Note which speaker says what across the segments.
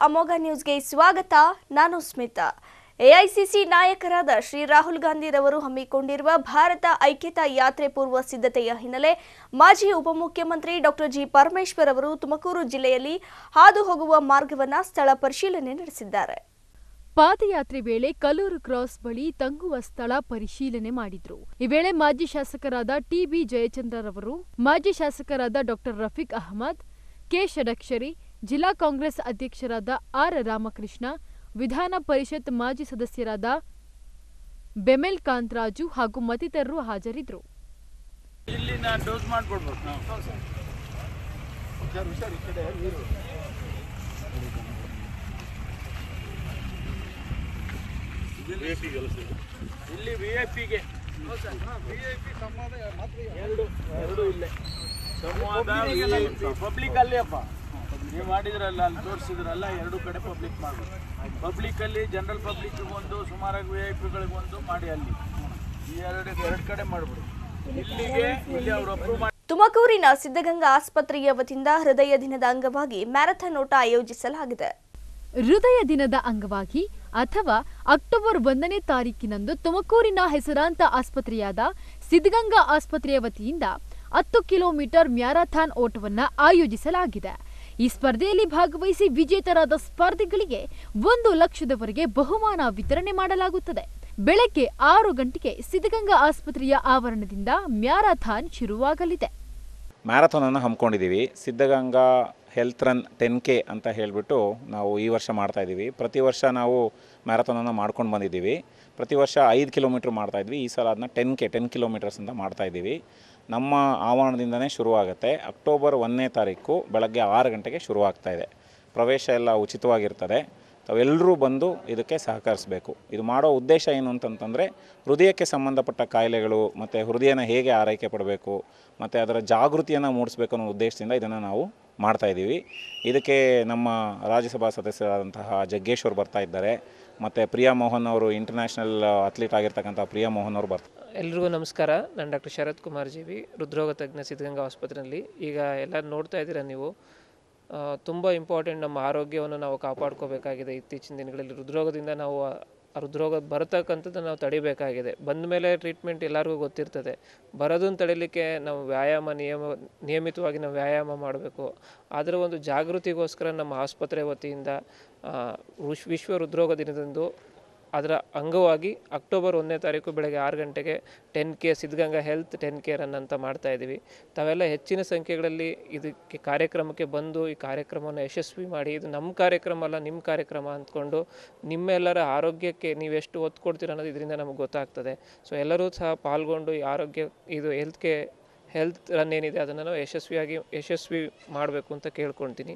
Speaker 1: ಅಮೋಘ ನ್ಯೂಸ್ಗೆ ಸ್ವಾಗತ ನಾನು ಸ್ಮಿತಾ ಎಐಸಿಸಿ ನಾಯಕರಾದ ಶ್ರೀ ರಾಹುಲ್ ಗಾಂಧಿರವರು ಹಮ್ಮಿಕೊಂಡಿರುವ ಭಾರತ ಐಕ್ಯತಾ ಯಾತ್ರೆ ಪೂರ್ವ ಸಿದ್ಧತೆಯ ಹಿನ್ನೆಲೆ ಮಾಜಿ ಉಪಮುಖ್ಯಮಂತ್ರಿ ಡಾಕ್ಟರ್ ಜಿ ಪರಮೇಶ್ವರ್ ಅವರು ತುಮಕೂರು ಜಿಲ್ಲೆಯಲ್ಲಿ ಹಾದು ಹೋಗುವ ಮಾರ್ಗವನ್ನ ಸ್ಥಳ ಪರಿಶೀಲನೆ ನಡೆಸಿದ್ದಾರೆ
Speaker 2: ಪಾದಯಾತ್ರೆ ವೇಳೆ ಕಲ್ಲೂರು ಕ್ರಾಸ್ ಬಳಿ ತಂಗುವ ಸ್ಥಳ ಪರಿಶೀಲನೆ ಮಾಡಿದ್ರು ಈ ವೇಳೆ ಮಾಜಿ ಶಾಸಕರಾದ ಟಿಬಿ ಜಯಚಂದ್ರರವರು ಮಾಜಿ ಶಾಸಕರಾದ ಡಾಕ್ಟರ್ ರಫೀಕ್ ಅಹಮದ್ ಕೆ ಷಡಕ್ಷರಿ ಜಿಲ್ಲಾ ಕಾಂಗ್ರೆಸ್ ಅಧ್ಯಕ್ಷರಾದ ಆರ್ ರಾಮಕೃಷ್ಣ ವಿಧಾನ ಪರಿಷತ್ ಮಾಜಿ ಸದಸ್ಯರಾದ ಬೆಮೆಲ್ ಕಾಂತರಾಜು ಹಾಗೂ ಮತ್ತಿತರರು ಹಾಜರಿದ್ದರು
Speaker 3: ಇಲ್ಲಿ ನಾನು ಡೋಸ್ ಮಾಡ್ಕೊಡ್ಬೇಕು ನಾವು ಇಲ್ಲಿ ವಿ ಐ ಪಿಗೆ ಎರಡು ಎರಡು ಇಲ್ಲೇ ಸಂವಾದ ಪಬ್ಲಿಕ್ ಅಲ್ಲೇ ಅಪ್ಪ ನೀವು ಮಾಡಿದ್ರಲ್ಲ ಅಲ್ಲಿ ತೋರಿಸಿದ್ರಲ್ಲ ಎರಡು ಕಡೆ ಪಬ್ಲಿಕ್ ಮಾಡಬೇಕು ಪಬ್ಲಿಕ್ ಅಲ್ಲಿ ಜನರಲ್ ಪಬ್ಲಿಕ್ ಒಂದು ಸುಮಾರಾಗಿ ವಿ ಐ ಪಿಗಳಿಗೆ ಒಂದು ಮಾಡಿ ಅಲ್ಲಿ ಈ ಎರಡು ಎರಡು ಕಡೆ ಮಾಡ್ಬಿಡಿ ಇಲ್ಲಿಗೆ ಇಲ್ಲಿ ಅವ್ರು ಅಪ್ರೂವ್ ಮಾಡಿ
Speaker 1: ತುಮಕೂರಿನ ಸಿದ್ಧಗಂಗಾ ಆಸ್ಪತ್ರೆಯ ವತಿಯಿಂದ ಹೃದಯ ದಿನದ ಅಂಗವಾಗಿ ಮ್ಯಾರಥಾನ್ ಓಟ ಆಯೋಜಿಸಲಾಗಿದೆ
Speaker 2: ಹೃದಯ ದಿನದ ಅಂಗವಾಗಿ ಅಥವಾ ಅಕ್ಟೋಬರ್ ಒಂದನೇ ತಾರೀಕಿನಂದು ತುಮಕೂರಿನ ಹೆಸರಾಂತ ಆಸ್ಪತ್ರೆಯಾದ ಸಿದ್ಧಗಂಗಾ ಆಸ್ಪತ್ರೆಯ ವತಿಯಿಂದ ಹತ್ತು ಕಿಲೋಮೀಟರ್ ಮ್ಯಾರಥಾನ್ ಓಟವನ್ನ ಆಯೋಜಿಸಲಾಗಿದೆ ಈ ಸ್ಪರ್ಧೆಯಲ್ಲಿ ಭಾಗವಹಿಸಿ ವಿಜೇತರಾದ ಸ್ಪರ್ಧಿಗಳಿಗೆ ಒಂದು ಲಕ್ಷದವರೆಗೆ ಬಹುಮಾನ ವಿತರಣೆ ಮಾಡಲಾಗುತ್ತದೆ ಬೆಳಗ್ಗೆ ಆರು ಗಂಟೆಗೆ ಸಿದ್ಧಗಂಗಾ ಆಸ್ಪತ್ರೆಯ ಆವರಣದಿಂದ ಮ್ಯಾರಥಾನ್ ಶುರುವಾಗಲಿದೆ
Speaker 4: ಮ್ಯಾರಥಾನನ್ನು ಹಮ್ಮಿಕೊಂಡಿದ್ದೀವಿ Siddaganga health run ten K ಅಂತ ಹೇಳಿಬಿಟ್ಟು ನಾವು ಈ ವರ್ಷ ಮಾಡ್ತಾಯಿದ್ದೀವಿ ಪ್ರತಿ ವರ್ಷ ನಾವು ಮ್ಯಾರಥಾನನ್ನು ಮಾಡ್ಕೊಂಡು ಬಂದಿದ್ದೀವಿ ಪ್ರತಿ ವರ್ಷ ಐದು ಕಿಲೋಮೀಟ್ರ್ ಮಾಡ್ತಾಯಿದ್ವಿ ಈ ಸಲ ಅದನ್ನ ಟೆನ್ ಕೆ ಟೆನ್ ಕಿಲೋಮೀಟರ್ಸ್ ಅಂತ ಮಾಡ್ತಾಯಿದ್ದೀವಿ ನಮ್ಮ ಆವರಣದಿಂದನೇ ಶುರುವಾಗುತ್ತೆ ಅಕ್ಟೋಬರ್ ಒಂದನೇ ತಾರೀಕು ಬೆಳಗ್ಗೆ ಆರು ಗಂಟೆಗೆ ಶುರುವಾಗ್ತಾ ಇದೆ ಪ್ರವೇಶ ಎಲ್ಲ ಉಚಿತವಾಗಿರ್ತದೆ ತಾವೆಲ್ಲರೂ ಬಂದು ಇದಕ್ಕೆ ಸಹಕರಿಸಬೇಕು ಇದು ಮಾಡೋ ಉದ್ದೇಶ ಏನು ಅಂತಂತಂದರೆ ಹೃದಯಕ್ಕೆ ಸಂಬಂಧಪಟ್ಟ ಕಾಯಿಲೆಗಳು ಮತ್ತು ಹೃದಯನ ಹೇಗೆ ಆರೈಕೆ ಪಡಬೇಕು ಮತ್ತು ಅದರ ಜಾಗೃತಿಯನ್ನು ಮೂಡಿಸ್ಬೇಕು ಅನ್ನೋ ಉದ್ದೇಶದಿಂದ ಇದನ್ನು ನಾವು ಮಾಡ್ತಾಯಿದ್ದೀವಿ ಇದಕ್ಕೆ ನಮ್ಮ ರಾಜ್ಯಸಭಾ ಸದಸ್ಯರಾದಂತಹ ಜಗ್ಗೇಶ್ವರ್ ಬರ್ತಾ ಇದ್ದಾರೆ ಮತ್ತು ಪ್ರಿಯಾ ಮೋಹನ್ ಅವರು ಇಂಟರ್ನ್ಯಾಷನಲ್ ಅಥ್ಲೀಟ್ ಆಗಿರ್ತಕ್ಕಂಥ ಪ್ರಿಯಾ ಮೋಹನ್ ಅವರು ಬರ್ತಾರೆ
Speaker 5: ಎಲ್ರಿಗೂ ನಮಸ್ಕಾರ ನಾನು doctor Sharath Kumar G V ಹೃದ್ರೋಗ ತಜ್ಞ ಸಿದ್ಧಗಂಗಾ ಆಸ್ಪತ್ರೆಯಲ್ಲಿ ಈಗ ಎಲ್ಲ ನೋಡ್ತಾ ಇದ್ದೀರಾ ನೀವು ತುಂಬ ಇಂಪಾರ್ಟೆಂಟ್ ನಮ್ಮ ಆರೋಗ್ಯವನ್ನು ನಾವು ಕಾಪಾಡ್ಕೋಬೇಕಾಗಿದೆ ಇತ್ತೀಚಿನ ದಿನಗಳಲ್ಲಿ ಹೃದ್ರೋಗದಿಂದ ನಾವು ಆ ಹೃದ್ರೋಗ ಬರತಕ್ಕಂಥದ್ದು ನಾವು ತಡಿಬೇಕಾಗಿದೆ ಬಂದ ಮೇಲೆ ಟ್ರೀಟ್ಮೆಂಟ್ ಎಲ್ಲರಿಗೂ ಗೊತ್ತಿರ್ತದೆ ಬರೋದನ್ನು ತಡಿಲಿಕ್ಕೆ ನಾವು ವ್ಯಾಯಾಮ ನಿಯಮ ನಿಯಮಿತವಾಗಿ ನಾವು ವ್ಯಾಯಾಮ ಮಾಡಬೇಕು ಅದರ ಒಂದು ಜಾಗೃತಿಗೋಸ್ಕರ ನಮ್ಮ ಆಸ್ಪತ್ರೆ ವತಿಯಿಂದ ಆ, ವಿಶ್- ವಿಶ್ವ ಹೃದ್ರೋಗ ದಿನದಂದು ಅದರ ಅಂಗವಾಗಿ ಅಕ್ಟೋಬರ್ ಒಂದನೇ ತಾರೀಕು ಬೆಳಗ್ಗೆ ಆರು ಗಂಟೆಗೆ ten K Siddaganga health ten K run ಅಂತ ಮಾಡ್ತಾ ಇದ್ದೀವಿ ತಾವೆಲ್ಲ ಹೆಚ್ಚಿನ ಸಂಖ್ಯೆಗಳಲ್ಲಿ ಇದಕ್ಕೆ ಕಾರ್ಯಕ್ರಮಕ್ಕೆ ಬಂದು ಈ ಕಾರ್ಯಕ್ರಮವನ್ನು ಯಶಸ್ವಿ ಮಾಡಿ ಇದು ನಮ್ಮ ಕಾರ್ಯಕ್ರಮ ಅಲ್ಲ ನಿಮ್ಮ ಕಾರ್ಯಕ್ರಮ ಅಂದ್ಕೊಂಡು ನಿಮ್ಮೆಲ್ಲರ ಆರೋಗ್ಯಕ್ಕೆ ನೀವು ಎಷ್ಟು ಒತ್ತು ಕೊಡ್ತೀರ ಅನ್ನೋದು ಇದರಿಂದ ನಮಗೆ ಗೊತ್ತಾಗ್ತದೆ ಸೊ ಎಲ್ಲರೂ ಸಹ ಪಾಲ್ಗೊಂಡು ಈ ಆರೋಗ್ಯ ಇದು ಹೆಲ್ತ್ಗೆ ಹೆಲ್ತ್ ರನ್ ಏನಿದೆ ಅದನ್ನು ನಾವು ಯಶಸ್ವಿಯಾಗಿ ಯಶಸ್ವಿ ಮಾಡಬೇಕು ಅಂತ ಕೇಳ್ಕೊಳ್ತೀನಿ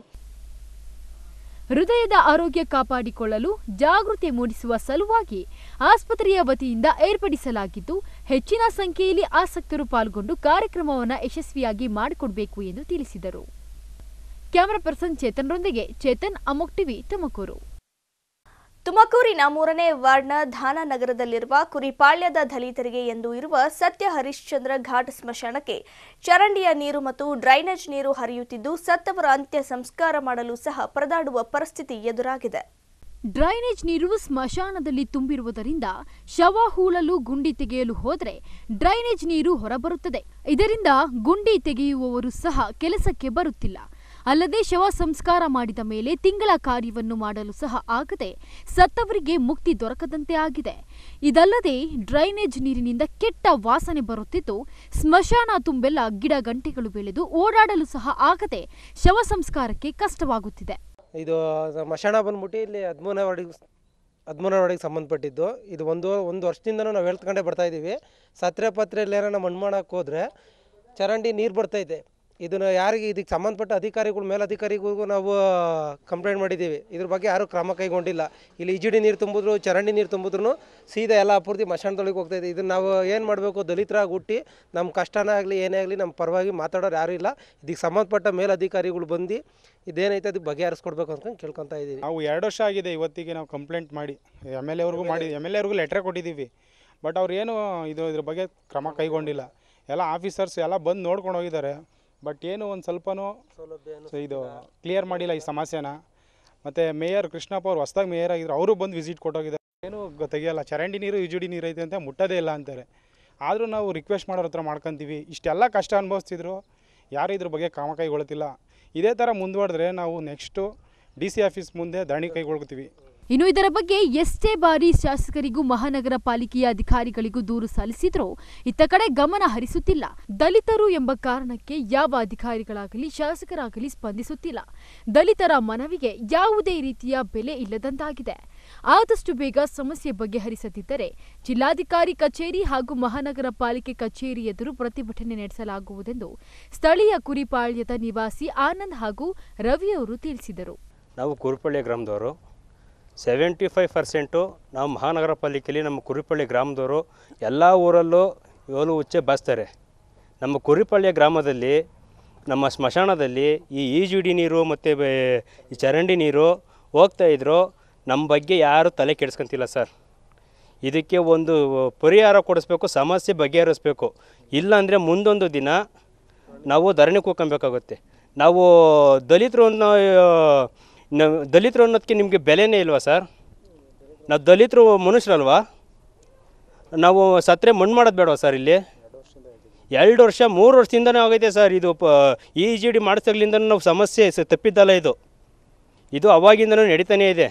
Speaker 2: ಹೃದಯದ ಆರೋಗ್ಯ ಕಾಪಾಡಿಕೊಳ್ಳಲು ಜಾಗೃತಿ ಮೂಡಿಸುವ ಸಲುವಾಗಿ ಆಸ್ಪತ್ರೆಯ ವತಿಯಿಂದ ಏರ್ಪಡಿಸಲಾಗಿದ್ದು ಹೆಚ್ಚಿನ ಸಂಖ್ಯೆಯಲ್ಲಿ ಆಸಕ್ತರು ಪಾಲ್ಗೊಂಡು ಕಾರ್ಯಕ್ರಮವನ್ನು ಯಶಸ್ವಿಯಾಗಿ ಮಾಡಿಕೊಡಬೇಕು ಎಂದು ತಿಳಿಸಿದರು ಕ್ಯಾಮರಾ ಪರ್ಸನ್ ಚೇತನ್ರೊಂದಿಗೆ ಚೇತನ್ ಅಮೋಕ್ ಟಿವಿ ತುಮಕೂರು
Speaker 1: ತುಮಕೂರಿನ ಮೂರನೇ ವಾರ್ಡ್ನ ಧಾನನಗರದಲ್ಲಿರುವ ಕುರಿಪಾಳ್ಯದ ದಲಿತರಿಗೆ ಎಂದು ಇರುವ ಸತ್ಯ ಹರಿಶ್ಚಂದ್ರ ಘಾಟ್ ಸ್ಮಶಾನಕ್ಕೆ ಚರಂಡಿಯ ನೀರು ಮತ್ತು ಡ್ರೈನೇಜ್ ನೀರು ಹರಿಯುತ್ತಿದ್ದು ಸತ್ತವರ ಅಂತ್ಯ ಸಂಸ್ಕಾರ ಮಾಡಲು ಸಹ ಪರದಾಡುವ ಪರಿಸ್ಥಿತಿ ಎದುರಾಗಿದೆ
Speaker 2: ಡ್ರೈನೇಜ್ ನೀರು ಸ್ಮಶಾನದಲ್ಲಿ ತುಂಬಿರುವುದರಿಂದ ಶವ ಹೂಳಲು ಗುಂಡಿ ತೆಗೆಯಲು ಹೋದರೆ ಡ್ರೈನೇಜ್ ನೀರು ಹೊರಬರುತ್ತದೆ ಇದರಿಂದ ಗುಂಡಿ ತೆಗೆಯುವವರು ಸಹ ಕೆಲಸಕ್ಕೆ ಬರುತ್ತಿಲ್ಲ ಅಲ್ಲದೆ ಶವ ಸಂಸ್ಕಾರ ಮಾಡಿದ ಮೇಲೆ ತಿಂಗಳ ಕಾರ್ಯವನ್ನು ಮಾಡಲು ಸಹ ಆಗದೆ ಸತ್ತವರಿಗೆ ಮುಕ್ತಿ ದೊರಕದಂತೆ ಆಗಿದೆ ಇದಲ್ಲದೆ ಡ್ರೈನೇಜ್ ನೀರಿನಿಂದ ಕೆಟ್ಟ ವಾಸನೆ ಬರುತ್ತಿದ್ದು ಸ್ಮಶಾನ ತುಂಬೆಲ್ಲ ಗಿಡ ಗಂಟೆಗಳು ಬೆಳೆದು ಓಡಾಡಲು ಸಹ ಆಗದೆ ಶವ ಸಂಸ್ಕಾರಕ್ಕೆ ಕಷ್ಟವಾಗುತ್ತಿದೆ
Speaker 6: ಇದು ಮಶಾಣ ಬಂದ್ಬಿಟ್ಟು ಇಲ್ಲಿ ಹದಿಮೂರನೇ ವಾರ್ಡಿಗೆ ಹದಿಮೂರನೇ ವಾರ್ಡಿಗೆ ಸಂಬಂಧಪಟ್ಟಿದ್ದು ಇದು ಒಂದು ಒಂದು ವರ್ಷದಿಂದನೂ ನಾವು ಹೇಳ್ತ್ಕೊಂಡೇ ಬರ್ತಾ ಇದ್ದೀವಿ ಸತ್ರೆ ಪತ್ರೆಯಲ್ಲಿ ಏನಾರ ಮಣ್ಣು ಮಾಡಕ್ಕೆ ಹೋದರೆ ಚರಂಡಿ ನೀರು ಬರ್ತೈತೆ ಇದನ್ನು ಯಾರಿಗೆ ಇದಕ್ಕೆ ಸಂಬಂಧಪಟ್ಟ ಅಧಿಕಾರಿಗಳು ಮೇಲಧಿಕಾರಿಗಳಿಗೂ ನಾವು ಕಂಪ್ಲೇಂಟ್ ಮಾಡಿದ್ದೀವಿ ಇದ್ರ ಬಗ್ಗೆ ಯಾರೂ ಕ್ರಮ ಕೈಗೊಂಡಿಲ್ಲ ಇಲ್ಲಿ ಇಜಿಡಿ ನೀರು ತುಂಬಿದ್ರು ಚರಂಡಿ ನೀರು ತುಂಬಿದ್ರು ಸೀದಾ ಎಲ್ಲ ಪೂರ್ತಿ ಮಶಾಣದೊಳಗೆ ಹೋಗ್ತಾಯಿದೆ ಇದನ್ನು ನಾವು ಏನು ಮಾಡಬೇಕು ದಲಿತರಾಗಿ ಹುಟ್ಟಿ ನಮ್ಮ ಕಷ್ಟನೇ ಆಗಲಿ ಏನೇ ಆಗಲಿ ನಮ್ಮ ಪರವಾಗಿ ಮಾತಾಡೋರು ಯಾರೂ ಇಲ್ಲ ಇದಕ್ಕೆ ಸಂಬಂಧಪಟ್ಟ ಮೇಲಧಿಕಾರಿಗಳು ಬಂದು ಇದೇನೈತೆ ಅದಕ್ಕೆ ಬಗೆಹರಿಸ್ಕೊಡ್ಬೇಕು ಅಂದ್ಕೊಂಡು ಕೇಳ್ಕೊತಾ ಇದ್ದೀವಿ
Speaker 7: ನಾವು ಎರಡು ವರ್ಷ ಆಗಿದೆ ಇವತ್ತಿಗೆ ನಾವು ಕಂಪ್ಲೇಂಟ್ ಮಾಡಿ ಎಮ್ ಎಲ್ ಎವ್ರಿಗೂ ಮಾಡಿ ಎಮ್ ಎಲ್ ಎವ್ರಿಗೂ ಲೆಟ್ರ್ ಕೊಟ್ಟಿದ್ದೀವಿ ಬಟ್ ಅವ್ರು ಏನು ಇದು ಇದ್ರ ಬಗ್ಗೆ ಕ್ರಮ ಕೈಗೊಂಡಿಲ್ಲ ಎಲ್ಲ ಆಫೀಸರ್ಸ್ ಎಲ್ಲ ಬಂದು ನೋಡ್ಕೊಂಡು ಹೋಗಿದ್ದಾರೆ ಬಟ್ ಏನು ಒಂದು ಸ್ವಲ್ಪನೂ ಸೊ ಇದು ಕ್ಲಿಯರ್ ಮಾಡಿಲ್ಲ ಈ ಸಮಸ್ಯೆನ ಮತ್ತು ಮೇಯರ್ ಕೃಷ್ಣಪ್ಪ ಅವ್ರು ಹೊಸ್ದಾಗಿ ಮೇಯರ್ ಆಗಿದ್ರು ಅವರು ಬಂದು ವಿಸಿಟ್ ಕೊಟ್ಟೋಗಿದ್ದಾರೆ ಏನು ಗ- ತೆಗಿಯಲ್ಲ ಚರಂಡಿ ನೀರು ಯುಜುಡಿ ನೀರು ಐತೆ ಅಂತ ಮುಟ್ಟೋದೇ ಇಲ್ಲ ಅಂತಾರೆ ಆದರೂ ನಾವು ರಿಕ್ವೆಸ್ಟ್ ಮಾಡೋರ ಹತ್ರ ಮಾಡ್ಕೊತೀವಿ ಇಷ್ಟೆಲ್ಲ ಕಷ್ಟ ಅನುಭವಿಸ್ತಿದ್ರು ಯಾರು ಇದ್ರ ಬಗ್ಗೆ ಕ್ರಮ ಕೈಗೊಳ್ತಿಲ್ಲ ಇದೇ ಥರ ಮುಂದುವರೆದ್ರೆ ನಾವು ನೆಕ್ಸ್ಟು ಡಿ ಸಿ ಆಫೀಸ್ ಮುಂದೆ ಧರಣಿ ಕೈಗೊಳ್ತೀವಿ
Speaker 2: ಇನ್ನು ಇದರ ಬಗ್ಗೆ ಎಷ್ಟೇ ಬಾರಿ ಶಾಸಕರಿಗೂ ಮಹಾನಗರ ಪಾಲಿಕೆಯ ಅಧಿಕಾರಿಗಳಿಗೂ ದೂರು ಸಲ್ಲಿಸಿದ್ರೂ ಇತ್ತ ಕಡೆ ಗಮನ ಹರಿಸುತ್ತಿಲ್ಲ ದಲಿತರು ಎಂಬ ಕಾರಣಕ್ಕೆ ಯಾವ ಅಧಿಕಾರಿಗಳಾಗಲಿ ಶಾಸಕರಾಗಲಿ ಸ್ಪಂದಿಸುತ್ತಿಲ್ಲ ದಲಿತರ ಮನವಿಗೆ ಯಾವುದೇ ರೀತಿಯ ಬೆಲೆ ಇಲ್ಲದಂತಾಗಿದೆ ಆದಷ್ಟು ಬೇಗ ಸಮಸ್ಯೆ ಬಗೆಹರಿಸದಿದ್ದರೆ ಜಿಲ್ಲಾಧಿಕಾರಿ ಕಚೇರಿ ಹಾಗೂ ಮಹಾನಗರ ಪಾಲಿಕೆ ಕಚೇರಿ ಎದುರು ಪ್ರತಿಭಟನೆ ನಡೆಸಲಾಗುವುದೆಂದು ಸ್ಥಳೀಯ ಕುರಿಪಾಳ್ಯದ ನಿವಾಸಿ ಆನಂದ್ ಹಾಗೂ ರವಿಯವರು ತಿಳಿಸಿದರು
Speaker 8: ನಾವು ಕುರುಪಳ್ಳಿ ಗ್ರಾಮದವರು ಸೆವೆಂಟಿ ಫೈವ್ ಪರ್ಸೆಂಟು ನಾವು ಮಹಾನಗರ ಪಾಲಿಕೆಯಲ್ಲಿ ನಮ್ಮ ಕುರುಪಳ್ಳಿ ಗ್ರಾಮದವರು ಎಲ್ಲ ಊರಲ್ಲೂ ಏಳು ಉಚ್ಚೆ ಬಾಸ್ತಾರೆ ನಮ್ಮ ಕುರಿಪಳ್ಳಿಯ ಗ್ರಾಮದಲ್ಲಿ ನಮ್ಮ ಸ್ಮಶಾನದಲ್ಲಿ ಈ ಈಜುಡಿ ನೀರು ಮತ್ತು ಈ ಚರಂಡಿ ನೀರು ಹೋಗ್ತಾ ಇದ್ರು ನಮ್ಮ ಬಗ್ಗೆ ಯಾರು ತಲೆ ಕೆಡಿಸ್ಕೊಂತಿಲ್ಲ ಸರ್ ಇದಕ್ಕೆ ಒಂದು ಪರಿಹಾರ ಕೊಡಿಸ್ಬೇಕು ಸಮಸ್ಯೆ ಬಗೆಹರಿಸ್ಬೇಕು ಇಲ್ಲಾಂದರೆ ಮುಂದೊಂದು ದಿನ ನಾವು ಧರಣಿ ಕೂತ್ಕೊಬೇಕಾಗುತ್ತೆ ನಾವು ದಲಿತರು ಅನ್ನೋ ನಾವು ದಲಿತರು ಅನ್ನೋದಕ್ಕೆ ನಿಮಗೆ ಬೆಲೆನೇ ಇಲ್ವಾ ಸರ್ ನಾವು ದಲಿತರು ಮನುಷ್ಯರಲ್ವಾ ನಾವು ಸತ್ತರೆ ಮಣ್ಣು ಮಾಡೋದು ಬೇಡವಾ ಸರ್ ಇಲ್ಲಿ ಎರಡು ವರ್ಷ ಮೂರು ವರ್ಷದಿಂದನೇ ಆಗೈತೆ ಸರ್ ಇದು ಪ ಇ ಜಿ ಡಿ ಮಾಡಿಸ್ದಾಗ್ಲಿಂದ ನಾವು ಸಮಸ್ಯೆ ಸ- ತಪ್ಪಿದ್ದಲ್ಲ ಇದು ಇದು ಅವಾಗಿಂದನೂ ನಡೀತಾನೇ ಇದೆ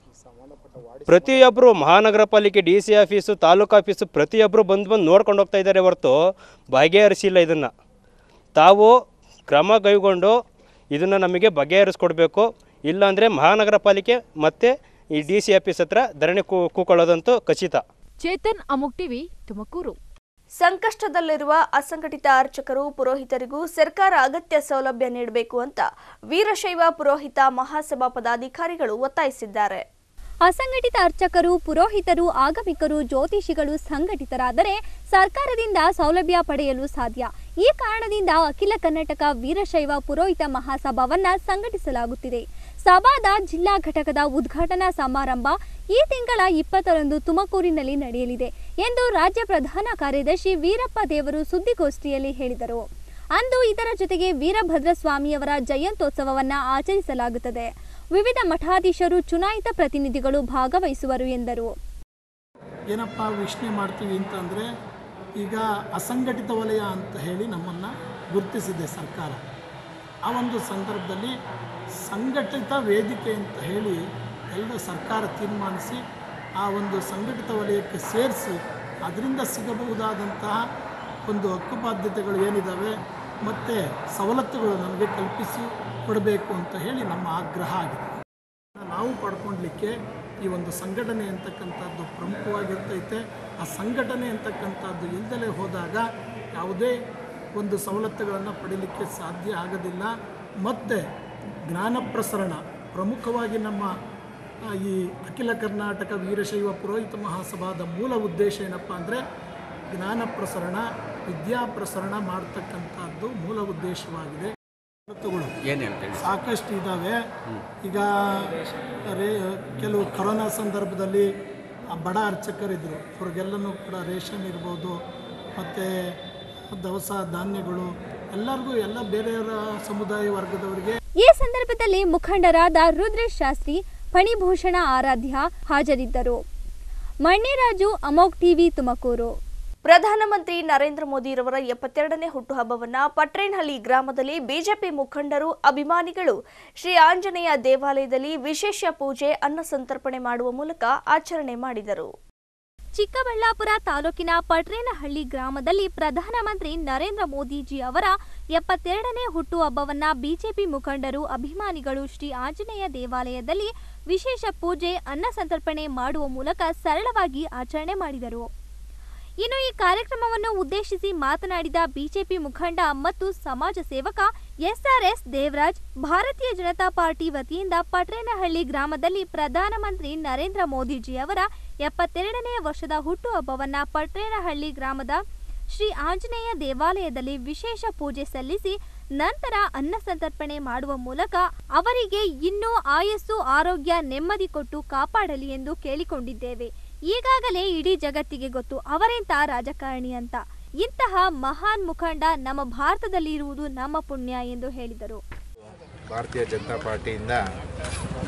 Speaker 8: ಪ್ರತಿಯೊಬ್ಬರು ಮಹಾನಗರ ಪಾಲಿಕೆ ಡಿ ಸಿ ಆಫೀಸು ತಾಲೂಕು ಆಫೀಸು ಪ್ರತಿಯೊಬ್ಬರು ಬಂದು ಬಂದು ನೋಡ್ಕೊಂಡು ಹೋಗ್ತಾ ಇದ್ದಾರೆ ಹೊರತು ಬಗೆಹರಿಸಿಲ್ಲ ಇದನ್ನು ತಾವು ಕ್ರಮ ಕೈಗೊಂಡು ಇದನ್ನು ನಮಗೆ ಬಗೆಹರಿಸ್ಕೊಡ್ಬೇಕು ಇಲ್ಲಾಂದರೆ ಮಹಾನಗರ ಪಾಲಿಕೆ ಮತ್ತು ಈ ಡಿ ಸಿ ಆಫೀಸ್ ಹತ್ರ ಧರಣಿ ಕೂ ಕೂಕೊಳ್ಳೋದಂತೂ ಖಚಿತ
Speaker 2: ಚೇತನ್ ಅಮುಕ್ ಟಿವಿ ತುಮಕೂರು
Speaker 1: ಸಂಕಷ್ಟದಲ್ಲಿರುವ ಅಸಂಘಟಿತ ಅರ್ಚಕರು ಪುರೋಹಿತರಿಗೂ ಸರ್ಕಾರ ಅಗತ್ಯ ಸೌಲಭ್ಯ ನೀಡಬೇಕು ಅಂತ ವೀರಶೈವ ಪುರೋಹಿತ ಮಹಾಸಭಾ ಪದಾಧಿಕಾರಿಗಳು ಒತ್ತಾಯಿಸಿದ್ದಾರೆ
Speaker 9: ಅಸಂಘಟಿತ ಅರ್ಚಕರು ಪುರೋಹಿತರು ಆಗಮಿಕರು ಜ್ಯೋತಿಷಿಗಳು ಸಂಘಟಿತರಾದರೆ ಸರ್ಕಾರದಿಂದ ಸೌಲಭ್ಯ ಪಡೆಯಲು ಸಾಧ್ಯ ಈ ಕಾರಣದಿಂದ ಅಖಿಲ ಕರ್ನಾಟಕ ವೀರಶೈವ ಪುರೋಹಿತ ಮಹಾಸಭಾವನ್ನ ಸಂಘಟಿಸಲಾಗುತ್ತಿದೆ ಸಭಾದ ಜಿಲ್ಲಾ ಘಟಕದ ಉದ್ಘಾಟನಾ ಸಮಾರಂಭ ಈ ತಿಂಗಳ ಇಪ್ಪತ್ತರಂದು ತುಮಕೂರಿನಲ್ಲಿ ನಡೆಯಲಿದೆ ಎಂದು ರಾಜ್ಯ ಪ್ರಧಾನ ಕಾರ್ಯದರ್ಶಿ ವೀರಪ್ಪ ದೇವರು ಸುದ್ದಿಗೋಷ್ಠಿಯಲ್ಲಿ ಹೇಳಿದರು ಅಂದು ಇದರ ಜೊತೆಗೆ ವೀರಭದ್ರ ಸ್ವಾಮಿಯವರ ಜಯಂತ್ಯೋತ್ಸವವನ್ನ ಆಚರಿಸಲಾಗುತ್ತದೆ ವಿವಿಧ ಮಠಾಧೀಶರು ಚುನಾಯಿತ ಪ್ರತಿನಿಧಿಗಳು ಭಾಗವಹಿಸುವರು ಎಂದರು
Speaker 10: ಏನಪ್ಪ ವಿಶ್ನೆ ಮಾಡ್ತೀವಿ ಅಂತಂದರೆ ಈಗ ಅಸಂಘಟಿತ ವಲಯ ಅಂತ ಹೇಳಿ ನಮ್ಮನ್ನು ಗುರುತಿಸಿದೆ ಸರ್ಕಾರ ಆ ಒಂದು ಸಂದರ್ಭದಲ್ಲಿ ಸಂಘಟಿತ ವೇದಿಕೆ ಅಂತ ಹೇಳಿ ಎಲ್ಲ ಸರ್ಕಾರ ತೀರ್ಮಾನಿಸಿ ಆ ಒಂದು ಸಂಘಟಿತ ವಲಯಕ್ಕೆ ಸೇರಿಸಿ ಅದರಿಂದ ಸಿಗಬಹುದಾದಂತಹ ಒಂದು ಹಕ್ಕುಬಾಧ್ಯತೆಗಳು ಏನಿದ್ದಾವೆ ಮತ್ತು ಸವಲತ್ತುಗಳು ನಮಗೆ ಕಲ್ಪಿಸಿ ಕೊಡಬೇಕು ಅಂತ ಹೇಳಿ ನಮ್ಮ ಆಗ್ರಹ ಆಗಿದೆ ನಾವು ಪಡ್ಕೊಳ್ಲಿಕ್ಕೆ ಈ ಒಂದು ಸಂಘಟನೆ ಅಂತಕ್ಕಂಥದ್ದು ಪ್ರಮುಖವಾಗಿರ್ತೈತೆ ಆ ಸಂಘಟನೆ ಅಂತಕ್ಕಂಥದ್ದು ಇಲ್ದಲೇ ಹೋದಾಗ ಯಾವುದೇ ಒಂದು ಸವಲತ್ತುಗಳನ್ನು ಪಡೀಲಿಕ್ಕೆ ಸಾಧ್ಯ ಆಗೋದಿಲ್ಲ ಮತ್ತು ಜ್ಞಾನ ಪ್ರಸರಣ ಪ್ರಮುಖವಾಗಿ ನಮ್ಮ ಆ, ಈ ಅಖಿಲ ಕರ್ನಾಟಕ ವೀರಶೈವ ಪುರೋಹಿತ ಮಹಾಸಭಾದ ಮೂಲ ಉದ್ದೇಶ ಏನಪ್ಪ ಅಂದರೆ ಜ್ಞಾನ ಪ್ರಸರಣ ವಿದ್ಯಾ ಪ್ರಸರಣ ಮಾಡ್ತಕ್ಕಂಥದ್ದು ಮೂಲ ಉದ್ದೇಶವಾಗಿದೆ ಸವಲತ್ತುಗಳು
Speaker 11: ಏನು ಹೇಳ್ತೇಳಿ
Speaker 10: ಸಾಕಷ್ಟು ಇದ್ದಾವೆ ಈಗ ರೇ ಕೆಲವು ಕೊರೋನಾ ಸಂದರ್ಭದಲ್ಲಿ ಆ ಬಡ ಅರ್ಚಕರಿದ್ದರು ಅವ್ರಿಗೆಲ್ಲನೂ ಕೂಡ ರೇಷನ್ ಇರ್ಬೋದು ಮತ್ತು ದವಸ ಧಾನ್ಯಗಳು ಎಲ್ಲರಿಗೂ ಎಲ್ಲ ಬೇರೆಯವರ ಸಮುದಾಯ ವರ್ಗದವರಿಗೆ
Speaker 9: ಈ ಸಂದರ್ಭದಲ್ಲಿ ಮುಖಂಡರಾದ ರುದ್ರೇಶ್ ಶಾಸ್ತ್ರಿ ಫಣಿಭೂಷಣ ಆರಾಧ್ಯ ಹಾಜರಿದ್ದರು ಮಣ್ಣಿರಾಜು ಅಮೋಕ್ ಟಿವಿ ತುಮಕೂರು
Speaker 1: ಪ್ರಧಾನಮಂತ್ರಿ ನರೇಂದ್ರ ಮೋದಿರವರ ಎಪ್ಪತ್ತೆರಡನೇ ಹುಟ್ಟುಹಬ್ಬವನ್ನ ಪಟ್ರೇನಹಳ್ಳಿ ಗ್ರಾಮದಲ್ಲಿ ಬಿಜೆಪಿ ಮುಖಂಡರು ಅಭಿಮಾನಿಗಳು ಶ್ರೀ ಆಂಜನೇಯ ದೇವಾಲಯದಲ್ಲಿ ವಿಶೇಷ ಪೂಜೆ ಅನ್ನ ಸಂತರ್ಪಣೆ ಮಾಡುವ ಮೂಲಕ ಆಚರಣೆ ಮಾಡಿದರು
Speaker 9: ಚಿಕ್ಕಬಳ್ಳಾಪುರ ತಾಲೂಕಿನ ಪಟ್ರೇನಹಳ್ಳಿ ಗ್ರಾಮದಲ್ಲಿ ಪ್ರಧಾನಮಂತ್ರಿ ನರೇಂದ್ರ ಮೋದಿಜಿ ಅವರ ಎಪ್ಪತ್ತೆರಡನೇ ಹುಟ್ಟುಹಬ್ಬವನ್ನ ಬಿಜೆಪಿ ಮುಖಂಡರು ಅಭಿಮಾನಿಗಳು ಶ್ರೀ ಆಂಜನೇಯ ದೇವಾಲಯದಲ್ಲಿ ವಿಶೇಷ ಪೂಜೆ ಅನ್ನ ಸಂತರ್ಪಣೆ ಮಾಡುವ ಮೂಲಕ ಸರಳವಾಗಿ ಆಚರಣೆ ಮಾಡಿದರು ಇನ್ನು ಈ ಕಾರ್ಯಕ್ರಮವನ್ನು ಉದ್ದೇಶಿಸಿ ಮಾತನಾಡಿದ ಬಿಜೆಪಿ ಮುಖಂಡ ಮತ್ತು ಸಮಾಜ ಸೇವಕ ಎಸ್ಆರ್ಎಸ್ ದೇವರಾಜ್ ಭಾರತೀಯ ಜನತಾ ಪಾರ್ಟಿ ವತಿಯಿಂದ ಪಟ್ರೇನಹಳ್ಳಿ ಗ್ರಾಮದಲ್ಲಿ ಪ್ರಧಾನಮಂತ್ರಿ ನರೇಂದ್ರ ಮೋದಿಜಿ ಅವರ ಎಪ್ಪತ್ತೆರಡನೇ ವರ್ಷದ ಹುಟ್ಟುಹಬ್ಬವನ್ನ ಪಟ್ರೇನಹಳ್ಳಿ ಗ್ರಾಮದ ಶ್ರೀ ಆಂಜನೇಯ ದೇವಾಲಯದಲ್ಲಿ ವಿಶೇಷ ಪೂಜೆ ಸಲ್ಲಿಸಿ ನಂತರ ಅನ್ನ ಸಂತರ್ಪಣೆ ಮಾಡುವ ಮೂಲಕ ಅವರಿಗೆ ಇನ್ನೂ ಆಯಸ್ಸು ಆರೋಗ್ಯ ನೆಮ್ಮದಿ ಕೊಟ್ಟು ಕಾಪಾಡಲಿ ಎಂದು ಕೇಳಿಕೊಂಡಿದ್ದೇವೆ ಈಗಾಗಲೇ ಇಡೀ ಜಗತ್ತಿಗೆ ಗೊತ್ತು ಅವರೆಂಥ ರಾಜಕಾರಣಿ ಅಂತ ಇಂತಹ ಮಹಾನ್ ಮುಖಂಡ ನಮ್ಮ ಭಾರತದಲ್ಲಿ ಇರುವುದು ನಮ್ಮ ಪುಣ್ಯ ಎಂದು ಹೇಳಿದರು
Speaker 12: ಭಾರತೀಯ ಜನತಾ ಪಾರ್ಟಿಯಿಂದ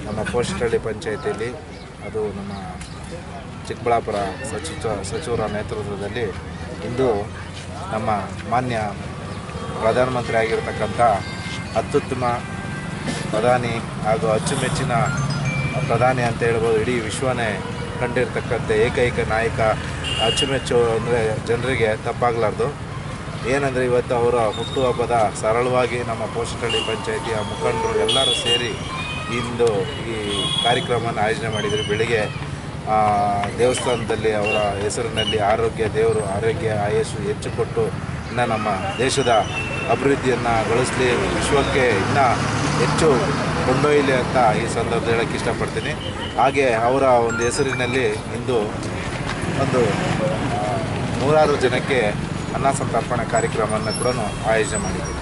Speaker 11: ನಮ್ಮ ಪೋಸ್ಟಹಳ್ಳಿ ಪಂಚಾಯತಿಯಲ್ಲಿ ಅದು ನಮ್ಮ ಚಿಕ್ಕಬಳ್ಳಾಪುರ ಸಚಿವ ಸಚಿವರ ನೇತೃತ್ವದಲ್ಲಿ ಇಂದು ನಮ್ಮ ಮಾನ್ಯ ಪ್ರಧಾನಮಂತ್ರಿ ಆಗಿರ್ತಕ್ಕಂಥ ಅತ್ಯುತ್ತಮ ಪ್ರಧಾನಿ ಹಾಗೂ ಅಚ್ಚುಮೆಚ್ಚಿನ ಪ್ರಧಾನಿ ಅಂತ ಹೇಳ್ಬೋದು ಇಡೀ ವಿಶ್ವನೇ ಕಂಡಿರ್ತಕ್ಕಂಥ ಏಕೈಕ ನಾಯಕ ಅಚ್ಚುಮೆಚ್ಚು ಅಂದರೆ ಜನರಿಗೆ ತಪ್ಪಾಗಲಾರ್ದು ಏನಂದರೆ ಇವತ್ತು ಅವರ ಹುಟ್ಟುಹಬ್ಬದ ಸರಳವಾಗಿ ನಮ್ಮ ಪೋಸ್ಟಹಳ್ಳಿ ಪಂಚಾಯಿತಿಯ ಮುಖಂಡರು ಎಲ್ಲರೂ ಸೇರಿ ಇಂದು ಈ ಕಾರ್ಯಕ್ರಮವನ್ನು ಆಯೋಜನೆ ಮಾಡಿದರು ಬೆಳಿಗ್ಗೆ ಆ, ದೇವಸ್ಥಾನದಲ್ಲಿ ಅವರ ಹೆಸರಿನಲ್ಲಿ ಆರೋಗ್ಯ ದೇವರು ಆರೋಗ್ಯ ಆಯಸ್ಸು ಹೆಚ್ಚು ಕೊಟ್ಟು ಇನ್ನು ನಮ್ಮ ದೇಶದ ಅಭಿವೃದ್ಧಿಯನ್ನು ಗಳಿಸಲಿ ವಿಶ್ವಕ್ಕೆ ಇನ್ನೂ ಹೆಚ್ಚು ಕೊಂಡೊಯ್ಯಲಿ ಅಂತ ಈ ಸಂದರ್ಭದಲ್ಲಿ ಹೇಳಕ್ಕೆ ಇಷ್ಟಪಡ್ತೀನಿ ಹಾಗೆ ಅವರ ಒಂದು ಹೆಸರಿನಲ್ಲಿ ಇಂದು ಒಂದು ಆ, ನೂರಾರು ಜನಕ್ಕೆ ಅನ್ನ ಸಂತರ್ಪಣೆ ಕಾರ್ಯಕ್ರಮವನ್ನು ಕೂಡ ಆಯೋಜನೆ ಮಾಡಿದ್ದೀವಿ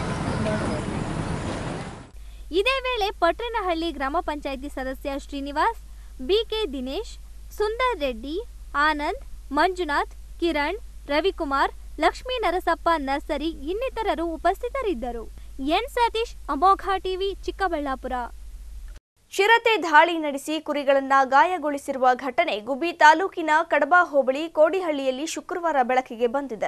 Speaker 9: ಇದೇ ವೇಳೆ ಪಟ್ರೇನಹಳ್ಳಿ ಗ್ರಾಮ ಪಂಚಾಯಿತಿ ಸದಸ್ಯ ಶ್ರೀನಿವಾಸ್ ಬಿಕೆ ದಿನೇಶ್ ಸುಂದರ್ ರೆಡ್ಡಿ ಆನಂದ್ ಮಂಜುನಾಥ್ ಕಿರಣ್ ರವಿಕುಮಾರ್ ಲಕ್ಷ್ಮೀ ನರಸಪ್ಪ ನರ್ಸರಿ ಇನ್ನಿತರರು ಉಪಸ್ಥಿತರಿದ್ದರು ಎನ್ ಸತೀಶ್ ಅಮೋಘ ಟಿವಿ ಚಿಕ್ಕಬಳ್ಳಾಪುರ
Speaker 1: ಚಿರತೆ ದಾಳಿ ನಡೆಸಿ ಕುರಿಗಳನ್ನ ಗಾಯಗೊಳಿಸಿರುವ ಘಟನೆ ಗುಬ್ಬಿ ತಾಲೂಕಿನ ಕಡಬ ಹೋಬಳಿ ಕೋಡಿಹಳ್ಳಿಯಲ್ಲಿ ಶುಕ್ರವಾರ ಬೆಳಕಿಗೆ ಬಂದಿದೆ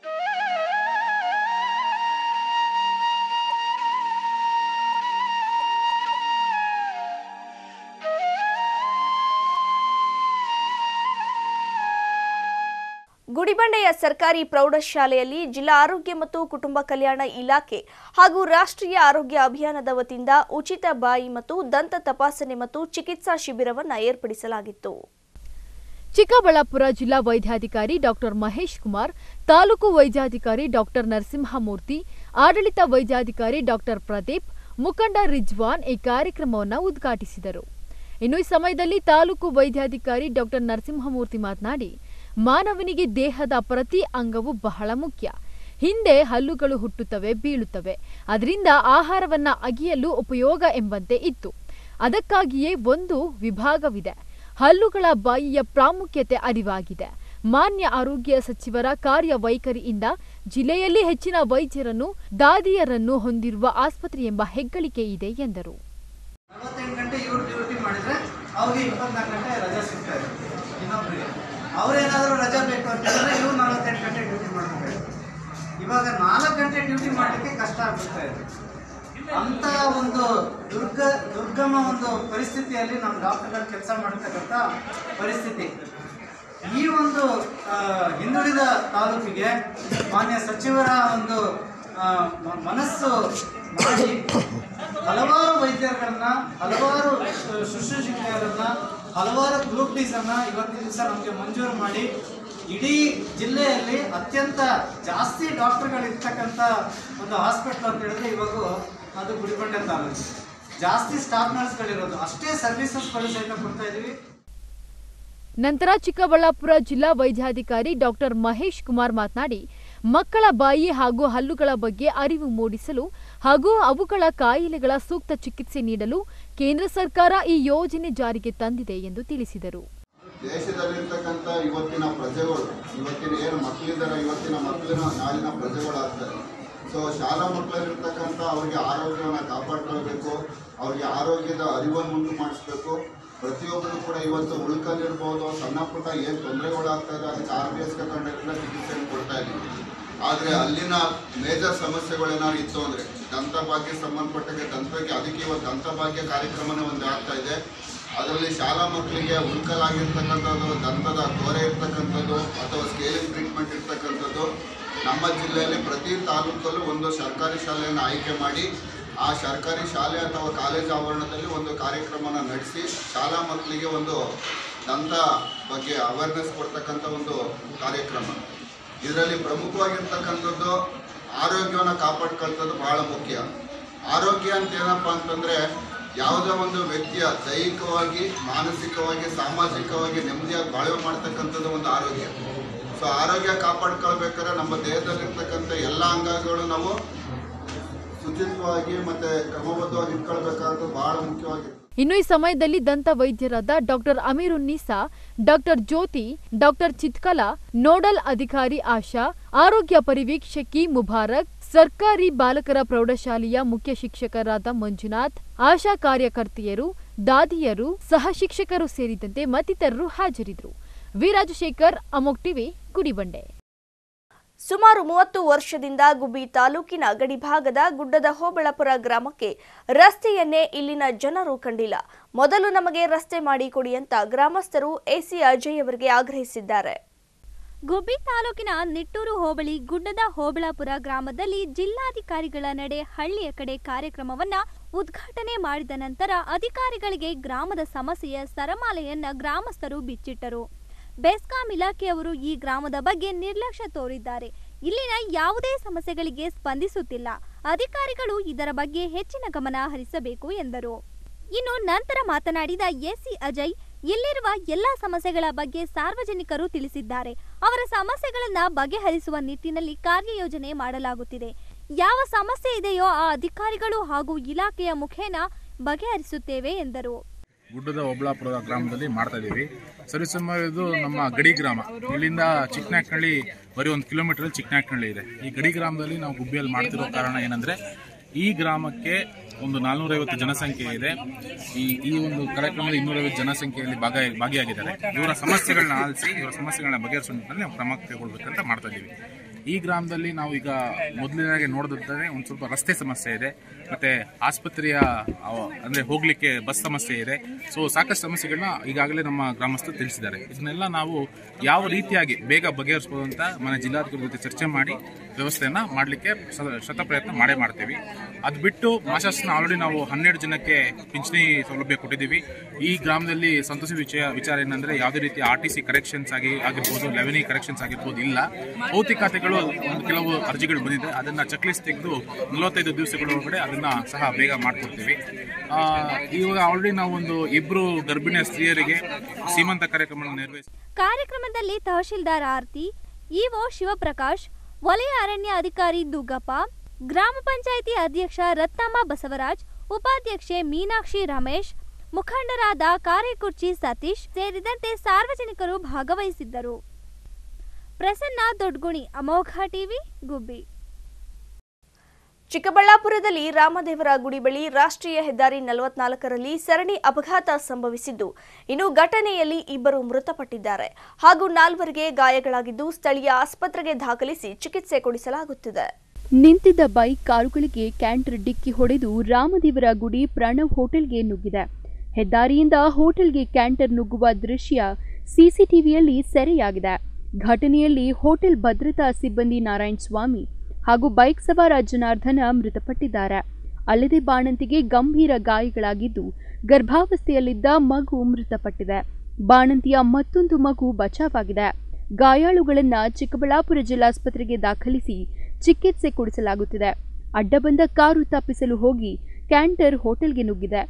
Speaker 1: ಗುಡಿಬಂಡೆಯ ಸರ್ಕಾರಿ ಪ್ರೌಢಶಾಲೆಯಲ್ಲಿ ಜಿಲ್ಲಾ ಆರೋಗ್ಯ ಮತ್ತು ಕುಟುಂಬ ಕಲ್ಯಾಣ ಇಲಾಖೆ ಹಾಗೂ ರಾಷ್ಟ್ರೀಯ ಆರೋಗ್ಯ ಅಭಿಯಾನದ ವತಿಯಿಂದ ಉಚಿತ ಬಾಯಿ ಮತ್ತು ದಂತ ತಪಾಸಣೆ ಮತ್ತು ಚಿಕಿತ್ಸಾ ಶಿಬಿರವನ್ನು ಏರ್ಪಡಿಸಲಾಗಿತ್ತು
Speaker 2: ಚಿಕ್ಕಬಳ್ಳಾಪುರ ಜಿಲ್ಲಾ ವೈದ್ಯಾಧಿಕಾರಿ ಡಾಕ್ಟರ್ ಮಹೇಶ್ ಕುಮಾರ್ ತಾಲೂಕು ವೈದ್ಯಾಧಿಕಾರಿ ಡಾಕ್ಟರ್ ನರಸಿಂಹಮೂರ್ತಿ ಆಡಳಿತ ವೈದ್ಯಾಧಿಕಾರಿ ಡಾಕ್ಟರ್ ಪ್ರದೀಪ್ ಮುಖಂಡ ರಿಜ್ವಾನ್ ಈ ಕಾರ್ಯಕ್ರಮವನ್ನು ಉದ್ಘಾಟಿಸಿದರು ಇನ್ನು ಈ ಸಮಯದಲ್ಲಿ ತಾಲೂಕು ವೈದ್ಯಾಧಿಕಾರಿ ಡಾಕ್ಟರ್ ನರಸಿಂಹಮೂರ್ತಿ ಮಾತನಾಡಿ ಮಾನವನಿಗೆ ದೇಹದ ಪ್ರತಿ ಅಂಗವು ಬಹಳ ಮುಖ್ಯ ಹಿಂದೆ ಹಲ್ಲುಗಳು ಹುಟ್ಟುತ್ತವೆ ಬೀಳುತ್ತವೆ ಅದರಿಂದ ಆಹಾರವನ್ನ ಅಗಿಯಲು ಉಪಯೋಗ ಎಂಬಂತೆ ಇತ್ತು ಅದಕ್ಕಾಗಿಯೇ ಒಂದು ವಿಭಾಗವಿದೆ ಹಲ್ಲುಗಳ ಬಾಯಿಯ ಪ್ರಾಮುಖ್ಯತೆ ಅರಿವಾಗಿದೆ ಮಾನ್ಯ ಆರೋಗ್ಯ ಸಚಿವರ ಕಾರ್ಯವೈಖರಿಯಿಂದ ಜಿಲ್ಲೆಯಲ್ಲಿ ಹೆಚ್ಚಿನ ವೈದ್ಯರನ್ನು ದಾದಿಯರನ್ನು ಹೊಂದಿರುವ ಆಸ್ಪತ್ರೆ ಎಂಬ ಹೆಗ್ಗಳಿಕೆ ಇದೆ ಎಂದರು
Speaker 12: ನಲವತ್ತೆಂಟು ಗಂಟೆ ಇವ್ರು ಡ್ಯೂಟಿ ಮಾಡಿದ್ರೆ ಅವ್ರಿಗೆ ಇಪ್ಪತ್ನಾಲ್ಕು ಗಂಟೆ ರಜೆ ಸಿಗ್ತಾ ಇದೆ ಇನ್ನೊಬ್ರಿಗೆ ಅವ್ರೇನಾದರೂ ರಜೆ ಬೇಕು ಅಂತ ಹೇಳಿದ್ರೆ ಇವ್ರು ನಲವತ್ತೆಂಟು ಗಂಟೆ ಡ್ಯೂಟಿ ಮಾಡಬೇಕು ಇವಾಗ ನಾಲ್ಕು ಗಂಟೆ ಡ್ಯೂಟಿ ಮಾಡಲಿಕ್ಕೆ ಕಷ್ಟ ಆಗ್ಬಿಡ್ತಾ ಇದೆ ಅಂತ ಒಂದು ದುರ್ಗ ದುರ್ಗಮ ಒಂದು ಪರಿಸ್ಥಿತಿಯಲ್ಲಿ ನಮ್ಮ ಡಾಕ್ಟರ್ಗಳು ಕೆಲಸ ಮಾಡ್ತಕ್ಕಂಥ ಪರಿಸ್ಥಿತಿ ಈ ಒಂದು ಆ, ಹಿಂದುಳಿದ ತಾಲೂಕಿಗೆ ಮಾನ್ಯ ಸಚಿವರ ಒಂದು ಆ, ಮ- ಮನಸ್ಸು ಮಾಡಿ ಹಲವಾರು ವೈದ್ಯರುಗಳನ್ನ ಹಲವಾರು ಶು- ಶುಶ್ರೂಷಕಿಯರನ್ನ ಹಲವಾರು ಗ್ರೂಪ್ ಡೀಸ್ ಅನ್ನ ಇವತ್ತಿನ ದಿವಸ ನಮಗೆ ಮಂಜೂರು ಮಾಡಿ ಇಡೀ ಜಿಲ್ಲೆಯಲ್ಲಿ ಅತ್ಯಂತ ಜಾಸ್ತಿ ಡಾಕ್ಟರ್ಗಳು ಇರ್ತಕ್ಕಂಥ ಒಂದು ಹಾಸ್ಪಿಟ್ಲ್ ಅಂತ ಹೇಳಿದ್ರೆ ಇವಾಗ ಅದು ಗುಡಿಬಂಡೆ ತಾಲೂಕು ಜಾಸ್ತಿ ಸ್ಟಾಫ್ ನರ್ಸ್ಗಳಿರೋದು ಅಷ್ಟೇ ಸರ್ವಿಸಸ್ಗಳು ಸಹಿತ ಕೊಡ್ತಾ ಇದೀವಿ
Speaker 2: ನಂತರ ಚಿಕ್ಕಬಳ್ಳಾಪುರ ಜಿಲ್ಲಾ ವೈದ್ಯಾಧಿಕಾರಿ ಡಾಕ್ಟರ್ ಮಹೇಶ್ ಕುಮಾರ್ ಮಾತನಾಡಿ ಮಕ್ಕಳ ಬಾಯಿ ಹಾಗೂ ಹಲ್ಲುಗಳ ಬಗ್ಗೆ ಅರಿವು ಮೂಡಿಸಲು ಹಾಗೂ ಅವುಗಳ ಕಾಯಿಲೆಗಳ ಸೂಕ್ತ ಚಿಕಿತ್ಸೆ ನೀಡಲು ಕೇಂದ್ರ ಸರ್ಕಾರ ಈ ಯೋಜನೆ ಜಾರಿಗೆ ತಂದಿದೆ ಎಂದು ತಿಳಿಸಿದರು
Speaker 13: ದೇಶದಲ್ಲಿರ್ತಕ್ಕಂಥ ಇವತ್ತಿನ ಪ್ರಜೆಗಳು ಇವತ್ತಿನ ಏನು ಮಕ್ಕಳಿದ್ದಾರೆ ಇವತ್ತಿನ ಮಕ್ಕಳಿನ ನಾಳಿನ ಪ್ರಜೆಗಳಾಗ್ತಾರೆ ಸೊ ಶಾಲಾ ಮಕ್ಕಳಲ್ಲಿರ್ತಕ್ಕಂಥ ಅವ್ರಿಗೆ ಆರೋಗ್ಯವನ್ನು ಕಾಪಾಡ್ಕೊಳ್ಬೇಕು ಅವ್ರಿಗೆ ಆರೋಗ್ಯದ ಅರಿವನ್ನು ಉಂಟು ಮಾಡಿಸ್ಬೇಕು ಪ್ರತಿಯೊಬ್ಬರು ಕೂಡ ಇವತ್ತು ಉಳ್ಕಲ್ಲಿರ್ಬೋದು ಸಣ್ಣ ಪುಟ್ಟ ಏನು ತೊಂದರೆಗಳಾಗ್ತಾ ಇದೆ ಅದಕ್ಕೆ ಆರ್ ಬಿ ಎಸ್ ಕಂಡಕ್ಟಿಂದ ಚಿಕಿತ್ಸೆಯನ್ನು ಕೊಡ್ತಾ ಇದ್ದೀವಿ ಆದರೆ ಅಲ್ಲಿನ ಮೇಜರ್ ಸಮಸ್ಯೆಗಳೇನಾದ್ರು ಇತ್ತು ಅಂದರೆ ದಂತಭಾಗ್ಯ ಸಂಬಂಧಪಟ್ಟಂಗೆ ದಂತಕ್ಕೆ ಅದಕ್ಕೆ ಇವತ್ತು ದಂತಭಾಗ್ಯ ಕಾರ್ಯಕ್ರಮನೇ ಒಂದು ಆಗ್ತಾ ಇದೆ ಅದರಲ್ಲಿ ಶಾಲಾ ಮಕ್ಕಳಿಗೆ ಉಳ್ಕಲಾಗಿರ್ತಕ್ಕಂಥದ್ದು ದಂತದ ಕೋರೆ ಇರ್ತಕ್ಕಂಥದ್ದು ಅಥವಾ ಸ್ಕೇಲಿಂಗ್ ಟ್ರೀಟ್ಮೆಂಟ್ ಇರ್ತಕ್ಕಂಥದ್ದು ನಮ್ಮ ಜಿಲ್ಲೆಯಲ್ಲಿ ಪ್ರತಿ ತಾಲೂಕಲ್ಲೂ ಒಂದು ಸರ್ಕಾರಿ ಶಾಲೆಯನ್ನು ಆಯ್ಕೆ ಮಾಡಿ ಆ ಸರ್ಕಾರಿ ಶಾಲೆ ಅಥವಾ ಕಾಲೇಜು ಆವರಣದಲ್ಲಿ ಒಂದು ಕಾರ್ಯಕ್ರಮನ ನಡೆಸಿ ಶಾಲಾ ಮಕ್ಕಳಿಗೆ ಒಂದು ದಂತ ಬಗ್ಗೆ ಅವೇರ್ನೆಸ್ ಕೊಡ್ತಕ್ಕಂಥ ಒಂದು ಕಾರ್ಯಕ್ರಮ ಇದರಲ್ಲಿ ಪ್ರಮುಖವಾಗಿರ್ತಕ್ಕಂಥದ್ದು ಆರೋಗ್ಯವನ್ನು ಕಾಪಾಡ್ಕೊಳ್ತದ್ದು ಬಹಳ ಮುಖ್ಯ ಆರೋಗ್ಯ ಅಂತ ಏನಪ್ಪ ಅಂತಂದರೆ ಯಾವುದೇ ಒಂದು ವ್ಯಕ್ತಿಯ ದೈಹಿಕವಾಗಿ ಮಾನಸಿಕವಾಗಿ ಸಾಮಾಜಿಕವಾಗಿ ನೆಮ್ಮದಿಯಾಗಿ ಬಾಳ್ವೆ ಮಾಡ್ತಕ್ಕಂಥದ್ದು ಒಂದು ಆರೋಗ್ಯ ಸೊ ಆರೋಗ್ಯ ಕಾಪಾಡ್ಕೊಳ್ಬೇಕಾದ್ರೆ ನಮ್ಮ ದೇಹದಲ್ಲಿರ್ತಕ್ಕಂಥ ಎಲ್ಲ ಅಂಗಗಳು ನಾವು ಶುಚಿತ್ವವಾಗಿ ಮತ್ತು ಕ್ರಮಬದ್ಧವಾಗಿ ಇಟ್ಕೊಳ್ಬೇಕಾದ್ದು ಬಹಳ ಮುಖ್ಯವಾಗಿದೆ
Speaker 2: ಇನ್ನು ಈ ಸಮಯದಲ್ಲಿ ದಂತ ವೈದ್ಯರಾದ doctor Ameerunnisa doctor Jyothi doctor Chitkala nodal ಅಧಿಕಾರಿ ಆಶಾ ಆರೋಗ್ಯ ಪರಿವೀಕ್ಷಕಿ ಮುಬಾರಕ್ ಸರ್ಕಾರಿ ಬಾಲಕರ ಪ್ರೌಢಶಾಲೆಯ ಮುಖ್ಯ ಶಿಕ್ಷಕರಾದ ಮಂಜುನಾಥ್ ಆಶಾ ಕಾರ್ಯಕರ್ತೆಯರು ದಾದಿಯರು ಸಹ ಶಿಕ್ಷಕರು ಸೇರಿದಂತೆ ಮತ್ತಿತರರು ಹಾಜರಿದ್ದರು ವಿರಾಜಶೇಖರ್ ಅಮೋಕ್ ಟಿವಿ ಗುಡಿಬಂಡೆ
Speaker 1: ಸುಮಾರು ಮೂವತ್ತು ವರ್ಷದಿಂದ ಗುಬ್ಬಿ ತಾಲೂಕಿನ ಗಡಿಭಾಗದ ಗುಡ್ಡದ ಹೋಬಳಪುರ ಗ್ರಾಮಕ್ಕೆ ರಸ್ತೆಯನ್ನೇ ಇಲ್ಲಿನ ಜನರು ಕಂಡಿಲ್ಲ ಮೊದಲು ನಮಗೆ ರಸ್ತೆ ಮಾಡಿಕೊಡಿ ಅಂತ ಗ್ರಾಮಸ್ಥರು ಎಸಿ ಅಜಯ್ ಅವರಿಗೆ ಆಗ್ರಹಿಸಿದ್ದಾರೆ
Speaker 9: ಗುಬ್ಬಿ ತಾಲೂಕಿನ ನಿಟ್ಟೂರು ಹೋಬಳಿ ಗುಡ್ಡದ ಹೋಬಳಾಪುರ ಗ್ರಾಮದಲ್ಲಿ ಜಿಲ್ಲಾಧಿಕಾರಿಗಳ ನಡೆ ಹಳ್ಳಿಯ ಕಡೆ ಕಾರ್ಯಕ್ರಮವನ್ನ ಉದ್ಘಾಟನೆ ಮಾಡಿದ ನಂತರ ಅಧಿಕಾರಿಗಳಿಗೆ ಗ್ರಾಮದ ಸಮಸ್ಯೆಯ ಸರಮಾಲೆಯನ್ನ ಗ್ರಾಮಸ್ಥರು ಬಿಚ್ಚಿಟ್ಟರು ಬೆಸ್ಕಾಂ ಇಲಾಖೆಯವರು ಈ ಗ್ರಾಮದ ಬಗ್ಗೆ ನಿರ್ಲಕ್ಷ್ಯ ತೋರಿದ್ದಾರೆ ಇಲ್ಲಿನ ಯಾವುದೇ ಸಮಸ್ಯೆಗಳಿಗೆ ಸ್ಪಂದಿಸುತ್ತಿಲ್ಲ ಅಧಿಕಾರಿಗಳು ಇದರ ಬಗ್ಗೆ ಹೆಚ್ಚಿನ ಗಮನ ಹರಿಸಬೇಕು ಎಂದರು ಇನ್ನು ನಂತರ ಮಾತನಾಡಿದ ಎಸಿ ಅಜಯ್ ಇಲ್ಲಿರುವ ಎಲ್ಲ ಸಮಸ್ಯೆಗಳ ಬಗ್ಗೆ ಸಾರ್ವಜನಿಕರು ತಿಳಿಸಿದ್ದಾರೆ ಅವರ ಸಮಸ್ಯೆಗಳನ್ನ ಬಗೆಹರಿಸುವ ನಿಟ್ಟಿನಲ್ಲಿ ಕಾರ್ಯಯೋಜನೆ ಮಾಡಲಾಗುತ್ತಿದೆ ಯಾವ ಸಮಸ್ಯೆ ಇದೆಯೋ ಆ ಅಧಿಕಾರಿಗಳು ಹಾಗೂ ಇಲಾಖೆಯ ಮುಖೇನ ಬಗೆಹರಿಸುತ್ತೇವೆ ಎಂದರು
Speaker 14: ಗುಡ್ಡದ ಒಬ್ಳಾಪುರದ ಗ್ರಾಮದಲ್ಲಿ ಮಾಡ್ತಾ ಇದ್ದೀವಿ ಸರಿಸುಮಾರು ಇದು ನಮ್ಮ ಗಡಿ ಗ್ರಾಮ ಇಲ್ಲಿಂದ ಚಿಕ್ಕನಾಕನಹಳ್ಳಿ ಬರೀ ಒಂದು ಕಿಲೋಮೀಟರ್ ಚಿಕ್ಕನಾಕನಹಳ್ಳಿ ಇದೆ ಈ ಗಡಿ ಗ್ರಾಮದಲ್ಲಿ ನಾವು ಗುಬ್ಬಿಯಲ್ಲಿ ಮಾಡ್ತಿರೋ ಕಾರಣ ಏನಂದ್ರೆ ಈ ಗ್ರಾಮಕ್ಕೆ ಒಂದು ನಾಲ್ನೂರೈವತ್ತು ಜನಸಂಖ್ಯೆ ಇದೆ ಈ ಈ ಒಂದು ಕಾರ್ಯಕ್ರಮದಲ್ಲಿ ಇನ್ನೂರೈವತ್ತು ಜನಸಂಖ್ಯೆಯಲ್ಲಿ ಭಾಗ ಭಾಗಿಯಾಗಿದ್ದಾರೆ ಇವರ ಸಮಸ್ಯೆಗಳನ್ನ ಆಲಿಸಿ ಇವರ ಸಮಸ್ಯೆಗಳನ್ನ ಬಗೆಹರಿಸೋ ನಿಟ್ಟಿನಲ್ಲಿ ನಾವು ಕ್ರಮ ಕೈಗೊಳ್ಬೇಕಂತ ಮಾಡ್ತಾ ಇದ್ದೀವಿ ಈ ಗ್ರಾಮದಲ್ಲಿ ನಾವು ಈಗ ಮೊದಲಿನಾಗೆ ನೋಡಿದ್ರೆ ಒಂದು ಸ್ವಲ್ಪ ರಸ್ತೆ ಸಮಸ್ಯೆ ಇದೆ ಮತ್ತೆ ಆಸ್ಪತ್ರೆಯ ಅವ- ಅಂದ್ರೆ ಹೋಗ್ಲಿಕ್ಕೆ ಬಸ್ ಸಮಸ್ಯೆ ಇದೆ ಸೊ ಸಾಕಷ್ಟು ಸಮಸ್ಯೆಗಳನ್ನ ಈಗಾಗಲೇ ನಮ್ಮ ಗ್ರಾಮಸ್ಥರು ತಿಳಿಸಿದ್ದಾರೆ ಇದನ್ನೆಲ್ಲ ನಾವು ಯಾವ ರೀತಿಯಾಗಿ ಬೇಗ ಬಗೆಹರಿಸಬಹುದು ಅಂತ ಮನೆ ಜಿಲ್ಲಾಧಿಕಾರಿ ಜೊತೆ ಚರ್ಚೆ ಮಾಡಿ ವ್ಯವಸ್ಥೆಯನ್ನ ಮಾಡಲಿಕ್ಕೆ ಶತ ಪ್ರಯತ್ನ ಮಾಡೇ ಮಾಡ್ತೀವಿ ಅದು ಬಿಟ್ಟು ಮಾಶಾಸ್ನ ಆಲ್ರೆಡಿ ನಾವು ಹನ್ನೆರಡು ಜನಕ್ಕೆ ಪಿಂಚಣಿ ಸೌಲಭ್ಯ ಕೊಟ್ಟಿದ್ದೀವಿ ಈ ಗ್ರಾಮದಲ್ಲಿ ಸಂತೋಷ ವಿಷಯ ವಿಚಾರ ಏನಂದ್ರೆ ಯಾವುದೇ ರೀತಿ ಆರ್ ಟಿ ಸಿ ಕರೆಕ್ಷನ್ಸ್ ಆಗಿ ಆಗಿರ್ಬೋದು ಲೆವೆನಿ ಕರೆಕ್ಷನ್ಸ್ ಆಗಿರ್ಬೋದು ಇಲ್ಲ ಭೌತಿಕತೆಗಳು ಒಂದು ಕೆಲವು ಅರ್ಜಿಗಳು ಬಂದಿದೆ ಅದನ್ನ ಚೆಕ್ ಲಿಸ್ಟ್ ತೆಗೆದು ನಲವತ್ತೈದು ದಿವಸಗಳೊಳಗಡೆ ಅದನ್ನ ಸಹ ಬೇಗ ಮಾಡ್ಕೊಡ್ತೀವಿ ಆ, ಇವಾಗ ಆಲ್ರೆಡಿ ನಾವು ಒಂದು ಇಬ್ರು ಗರ್ಭಿಣಿಯ ಸ್ತ್ರೀಯರಿಗೆ ಸೀಮಂತ ಕಾರ್ಯಕ್ರಮ ನಿರ್ವಹಿಸಿ
Speaker 9: ಕಾರ್ಯಕ್ರಮದಲ್ಲಿ ತಹಶೀಲ್ದಾರ್ ಆರ್ತಿ ಇಒ ಶಿವಪ್ರಕಾಶ್ ವಲಯ ಅರಣ್ಯ ಅಧಿಕಾರಿ ದುಗ್ಗಪ್ಪ ಗ್ರಾಮ ಪಂಚಾಯಿತಿ ಅಧ್ಯಕ್ಷ ರತ್ನಮ್ಮ ಬಸವರಾಜ್ ಉಪಾಧ್ಯಕ್ಷೆ ಮೀನಾಕ್ಷಿ ರಮೇಶ್ ಮುಖಂಡರಾದ ಕಾರೆಕುರ್ಚಿ ಸತೀಶ್ ಸೇರಿದಂತೆ ಸಾರ್ವಜನಿಕರು ಭಾಗವಹಿಸಿದ್ದರು ಪ್ರಸನ್ನ ದೊಡ್ಗುಣಿ ಅಮೋಘ ಟಿವಿ ಗುಬ್ಬಿ
Speaker 1: ಚಿಕ್ಕಬಳ್ಳಾಪುರದಲ್ಲಿ ರಾಮದೇವರ ಗುಡಿ ಬಳಿ ರಾಷ್ಟ್ರೀಯ ಹೆದ್ದಾರಿ ನಲವತ್ನಾಲ್ಕರಲ್ಲಿ ಸರಣಿ ಅಪಘಾತ ಸಂಭವಿಸಿದ್ದು ಇನ್ನು ಘಟನೆಯಲ್ಲಿ ಇಬ್ಬರು ಮೃತಪಟ್ಟಿದ್ದಾರೆ ಹಾಗೂ ನಾಲ್ವರಿಗೆ ಗಾಯಗಳಾಗಿದ್ದು ಸ್ಥಳೀಯ ಆಸ್ಪತ್ರೆಗೆ ದಾಖಲಿಸಿ ಚಿಕಿತ್ಸೆ ಕೊಡಿಸಲಾಗುತ್ತಿದೆ
Speaker 2: ನಿಂತಿದ್ದ ಬೈಕ್ ಕಾರುಗಳಿಗೆ ಕ್ಯಾಂಟರ್ ಡಿಕ್ಕಿ ಹೊಡೆದು ರಾಮದೇವರ ಗುಡಿ ಪ್ರಣವ್ ಹೋಟೆಲ್ಗೆ ನುಗ್ಗಿದೆ ಹೆದ್ದಾರಿಯಿಂದ ಹೋಟೆಲ್ಗೆ ಕ್ಯಾಂಟರ್ ನುಗ್ಗುವ ದೃಶ್ಯ ಸಿಸಿಟಿವಿಯಲ್ಲಿ ಸೆರೆಯಾಗಿದೆ ಘಟನೆಯಲ್ಲಿ ಹೋಟೆಲ್ ಭದ್ರತಾ ಸಿಬ್ಬಂದಿ ನಾರಾಯಣ್ ಸ್ವಾಮಿ ಹಾಗೂ ಬೈಕ್ ಸವಾರ ಜನಾರ್ದನ ಮೃತಪಟ್ಟಿದ್ದಾರೆ ಅಲ್ಲದೆ ಬಾಣಂತಿಗೆ ಗಂಭೀರ ಗಾಯಗಳಾಗಿದ್ದು ಗರ್ಭಾವಸ್ಥೆಯಲ್ಲಿದ್ದ ಮಗು ಮೃತಪಟ್ಟಿದೆ ಬಾಣಂತಿಯ ಮತ್ತೊಂದು ಮಗು ಬಚಾವಾಗಿದೆ ಗಾಯಾಳುಗಳನ್ನ ಚಿಕ್ಕಬಳ್ಳಾಪುರ ಜಿಲ್ಲಾಸ್ಪತ್ರೆಗೆ ದಾಖಲಿಸಿ ಚಿಕಿತ್ಸೆ ಕೊಡಿಸಲಾಗುತ್ತಿದೆ ಅಡ್ಡ ಬಂದ ಕಾರು ತಪ್ಪಿಸಲು ಹೋಗಿ ಕ್ಯಾಂಟರ್ ಹೋಟೆಲ್ಗೆ ನುಗ್ಗಿದೆ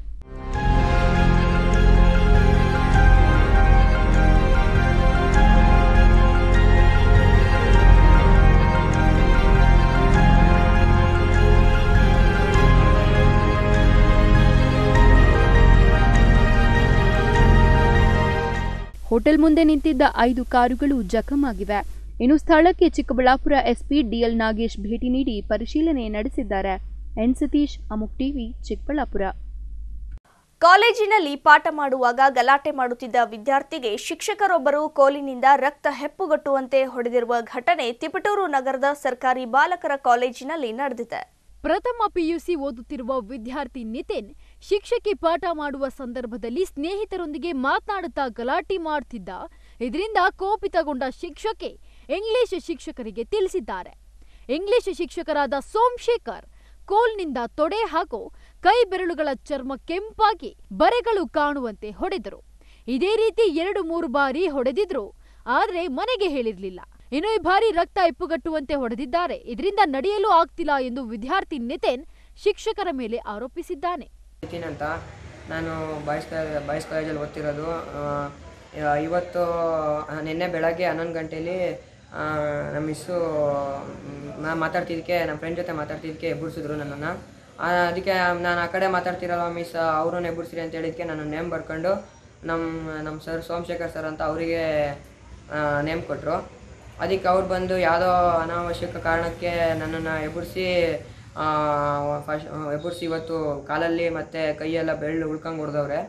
Speaker 2: ಹೋಟೆಲ್ ಮುಂದೆ ನಿಂತಿದ್ದ ಐದು ಕಾರುಗಳು ಜಖಮಾಗಿವೆ ಇನ್ನು ಸ್ಥಳಕ್ಕೆ ಚಿಕ್ಕಬಳ್ಳಾಪುರ ಎಸ್ಪಿ ಡಿಎಲ್ ನಾಗೇಶ್ ಭೇಟಿ ನೀಡಿ ಪರಿಶೀಲನೆ ನಡೆಸಿದ್ದಾರೆ ಎನ್ ಸತೀಶ್ ಅಮುಕ್ ಟಿವಿ ಚಿಕ್ಕಬಳ್ಳಾಪುರ
Speaker 1: ಕಾಲೇಜಿನಲ್ಲಿ ಪಾಠ ಮಾಡುವಾಗ ಗಲಾಟೆ ಮಾಡುತ್ತಿದ್ದ ವಿದ್ಯಾರ್ಥಿಗೆ ಶಿಕ್ಷಕರೊಬ್ಬರು ಕೋಲಿನಿಂದ ರಕ್ತ ಹೆಪ್ಪುಗಟ್ಟುವಂತೆ ಹೊಡೆದಿರುವ ಘಟನೆ ತಿಪಟೂರು ನಗರದ ಸರ್ಕಾರಿ ಬಾಲಕರ ಕಾಲೇಜಿನಲ್ಲಿ ನಡೆದಿದೆ
Speaker 2: ಪ್ರಥಮ ಪಿಯುಸಿ ಓದುತ್ತಿರುವ ವಿದ್ಯಾರ್ಥಿ ನಿತಿನ್ ಶಿಕ್ಷಕಿ ಪಾಠ ಮಾಡುವ ಸಂದರ್ಭದಲ್ಲಿ ಸ್ನೇಹಿತರೊಂದಿಗೆ ಮಾತನಾಡುತ್ತಾ ಗಲಾಟೆ ಮಾಡ್ತಿದ್ದ ಇದರಿಂದ ಕೋಪಿತಗೊಂಡ ಶಿಕ್ಷಕಿ ಇಂಗ್ಲಿಷ್ ಶಿಕ್ಷಕರಿಗೆ ತಿಳಿಸಿದ್ದಾರೆ ಇಂಗ್ಲಿಷ್ ಶಿಕ್ಷಕರಾದ ಸೋಮಶೇಖರ್ ಕೋಲ್ನಿಂದ ತೊಡೆ ಹಾಗೂ ಕೈ ಬೆರಳುಗಳ ಚರ್ಮ ಕೆಂಪಾಗಿ ಬರೆಗಳು ಕಾಣುವಂತೆ ಹೊಡೆದರು ಇದೇ ರೀತಿ ಎರಡು ಮೂರು ಬಾರಿ ಹೊಡೆದಿದ್ರು ಆದ್ರೆ ಮನೆಗೆ ಹೇಳಿರ್ಲಿಲ್ಲ ಇನ್ನು ಈ ಬಾರಿ ರಕ್ತ ಎಪ್ಪುಗಟ್ಟುವಂತೆ ಹೊಡೆದಿದ್ದಾರೆ ಇದರಿಂದ ನಡೆಯಲು ಆಗ್ತಿಲ್ಲ ಎಂದು ವಿದ್ಯಾರ್ಥಿ ನಿತಿನ್ ಶಿಕ್ಷಕರ ಮೇಲೆ ಆರೋಪಿಸಿದ್ದಾನೆ
Speaker 15: ನಿತಿನ್ ಅಂತ ನಾನು ಬಾಯ್ಸ್ ಕಾಲೇಜ್ ಬಾಯ್ಸ್ ಕಾಲೇಜಲ್ಲಿ ಓದ್ತಿರೋದು ಆ, ಇವತ್ತು ಆ, ನಿನ್ನೆ ಬೆಳಗ್ಗೆ ಹನ್ನೊಂದು ಗಂಟೆಯಲ್ಲಿ ಆ, ನಮ್ಮ ಮಿಸ್ಸು ನಾನು ಮಾತಾಡ್ತಿದ್ದಕ್ಕೆ ನಮ್ಮ ಫ್ರೆಂಡ್ ಜೊತೆ ಮಾತಾಡ್ತಿದ್ದಕ್ಕೆ ಎಬ್ಬರಿಸಿದ್ರು ನನ್ನನ್ನು ಅದಕ್ಕೆ ನಾನು ಆ ಕಡೆ ಮಾತಾಡ್ತಿರಲ್ಲ ಮಿಸ್ ಅವ್ರನ್ನ ಎಬ್ಬರಿಸ್ರಿ ಅಂತ ಹೇಳಿದ್ದಕ್ಕೆ ನಾನು ನೇಮ್ ಬರ್ಕೊಂಡು ನಮ್ಮ ನಮ್ಮ ಸರ್ ಸೋಮಶೇಖರ್ ಸರ್ ಅಂತ ಅವರಿಗೆ ನೇಮ್ ಕೊಟ್ಟರು ಅದಕ್ಕೆ ಅವ್ರು ಬಂದು ಯಾವುದೋ ಅನಾವಶ್ಯಕ ಕಾರಣಕ್ಕೆ ನನ್ನನ್ನು ಎಬ್ಬರಿಸಿ ಫಸ್ಟ್ ಎಬ್ಬರಿಸಿ ಇವತ್ತು ಕಾಲಲ್ಲಿ ಮತ್ತು ಕೈಯೆಲ್ಲ ಬೆಳ್ಳು ಉಳ್ಕಂಗೆ ಹೊಡೆದವ್ರೆ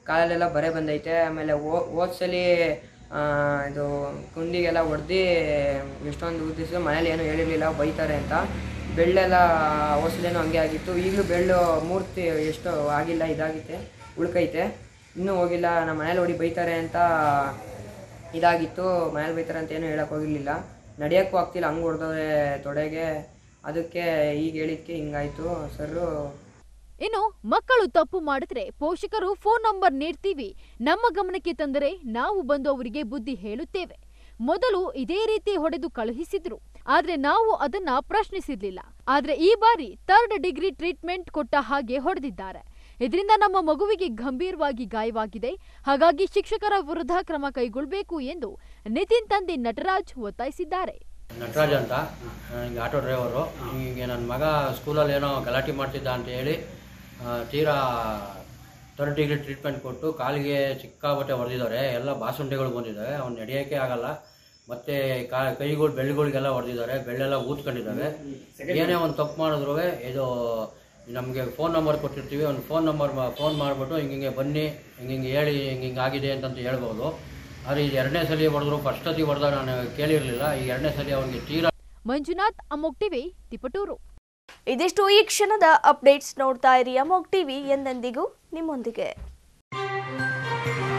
Speaker 15: ಕಾಲಲ್ಲೆಲ್ಲ ಬರೆ ಬಂದೈತೆ ಆಮೇಲೆ ಓದ್ಸಲಿ ಇದು ಕುಂದಿಗೆಲ್ಲ ಹೊಡೆದು ಎಷ್ಟೊಂದು ಉದ್ದೇಶ ಮನೇಲಿ ಏನೂ ಹೇಳಿರಲಿಲ್ಲ ಬೈತಾರೆ ಅಂತ ಬೆಳ್ಳೆಲ್ಲ ಓಸಲೇನೋ ಹಂಗೆ ಆಗಿತ್ತು ಈಗಲೂ ಬೆಳ್ಳು ಮೂರ್ತಿ ಎಷ್ಟು ಆಗಿಲ್ಲ ಇದಾಗಿತ್ತೆ ಉಳ್ಕೈತೆ ಇನ್ನೂ ಹೋಗಿಲ್ಲ ನಮ್ಮ ಮನೇಲಿ ಹೊಡಿ ಬೈತಾರೆ ಅಂತ ಇದಾಗಿತ್ತು ಮನೇಲಿ ಬೈತಾರೆ ಅಂತ ಏನೂ ಹೇಳಕ್ಕೆ ಹೋಗಿರಲಿಲ್ಲ ನಡೆಯೋಕ್ಕೂ ಆಗ್ತಿಲ್ಲ ಹಂಗೆ ಹೊಡೆದವ್ರೆ ತೊಡೆಗೆ ಅದಕ್ಕೆ ಈಗ ಹೇಳಿದ್ಕೆ ಹಿಂಗಾಯ್ತು ಸರ್ರು
Speaker 2: ಇನ್ನು ಮಕ್ಕಳು ತಪ್ಪು ಮಾಡಿದ್ರೆ ಪೋಷಕರು ಫೋನ್ ನಂಬರ್ ನೀಡ್ತೀವಿ ನಮ್ಮ ಗಮನಕ್ಕೆ ತಂದರೆ ನಾವು ಬಂದು ಅವರಿಗೆ ಬುದ್ಧಿ ಹೇಳುತ್ತೇವೆ ಮೊದಲು ಇದೇ ರೀತಿ ಹೊಡೆದು ಕಳುಹಿಸಿದ್ರು ಆದ್ರೆ ನಾವು ಅದನ್ನ ಪ್ರಶ್ನಿಸಿರ್ಲಿಲ್ಲ ಆದ್ರೆ ಈ ಬಾರಿ ಥರ್ಡ್ ಡಿಗ್ರಿ ಟ್ರೀಟ್ಮೆಂಟ್ ಕೊಟ್ಟ ಹಾಗೆ ಹೊಡೆದಿದ್ದಾರೆ ಇದರಿಂದ ನಮ್ಮ ಮಗುವಿಗೆ ಗಂಭೀರವಾಗಿ ಗಾಯವಾಗಿದೆ ಹಾಗಾಗಿ ಶಿಕ್ಷಕರ ವಿರುದ್ಧ ಕ್ರಮ ಕೈಗೊಳ್ಳಬೇಕು ಎಂದು ನಿತಿನ್ ತಂದೆ ನಟರಾಜ್ ಒತ್ತಾಯಿಸಿದ್ದಾರೆ
Speaker 16: ನಟರಾಜ್ ಅಂತ ಈಗ ಆಟೋ ಡ್ರೈವರು ಈಗ ನನ್ನ ಮಗ ಸ್ಕೂಲಲ್ಲಿ ಏನೋ ಗಲಾಟೆ ಮಾಡ್ತಿದ್ದ ಅಂತ ಹೇಳಿ ಆ, ತೀರಾ ಥರ್ಡ್ ಡಿಗ್ರಿ ಟ್ರೀಟ್ಮೆಂಟ್ ಕೊಟ್ಟು ಕಾಲಿಗೆ ಸಿಕ್ಕಾಬಟ್ಟೆ ಹೊಡೆದಿದ್ದಾರೆ ಎಲ್ಲ ಬಾಸುಂಡೆಗಳು ಬಂದಿದ್ದಾವೆ ಅವ್ನು ನಡೆಯೋಕ್ಕೆ ಆಗಲ್ಲ ಮತ್ತೆ ಕಾ ಕೈಗಳು ಬೆಳ್ಳುಗಳಿಗೆಲ್ಲ ಹೊಡೆದಿದ್ದಾರೆ ಬೆಳ್ಳೆಲ್ಲ ಊದ್ಕೊಂಡಿದ್ದಾವೆ ಏನೇ ಒಂದು ತಪ್ಪು ಮಾಡಿದ್ರು ಇದು ನಮಗೆ ಫೋನ್ ನಂಬರ್ ಕೊಟ್ಟಿರ್ತೀವಿ ಒಂದು ಫೋನ್ ನಂಬರ್ ಫೋನ್ ಮಾಡಿಬಿಟ್ಟು ಹಿಂಗೆ ಹಿಂಗೆ ಬನ್ನಿ ಹಿಂಗೆ ಹಿಂಗೆ ಹೇಳಿ ಹಿಂಗೆ ಹಿಂಗೆ ಆಗಿದೆ ಅಂತಂತ ಹೇಳ್ಬೋದು ಆದರೆ ಇದು ಎರಡನೇ ಸಲ ಹೊಡೆದ್ರು ಫಸ್ಟ್ ಸತಿ ಹೊಡೆದಾಗ ನಾನು ಕೇಳಿರಲಿಲ್ಲ ಈ ಎರಡನೇ ಸಲ ಅವನಿಗೆ ತೀರಾ
Speaker 2: ಮಂಜುನಾಥ್ ಅಮೋಕ್ ಟಿವಿ ತಿಪಟೂರು
Speaker 1: ಇದಿಷ್ಟು ಈ ಕ್ಷಣದ ಅಪ್ಡೇಟ್ಸ್ ನೋಡ್ತಾ ಇರಿ ಅಮೋಕ್ ಟಿವಿ ಎಂದೆಂದಿಗೂ ನಿಮ್ಮೊಂದಿಗೆ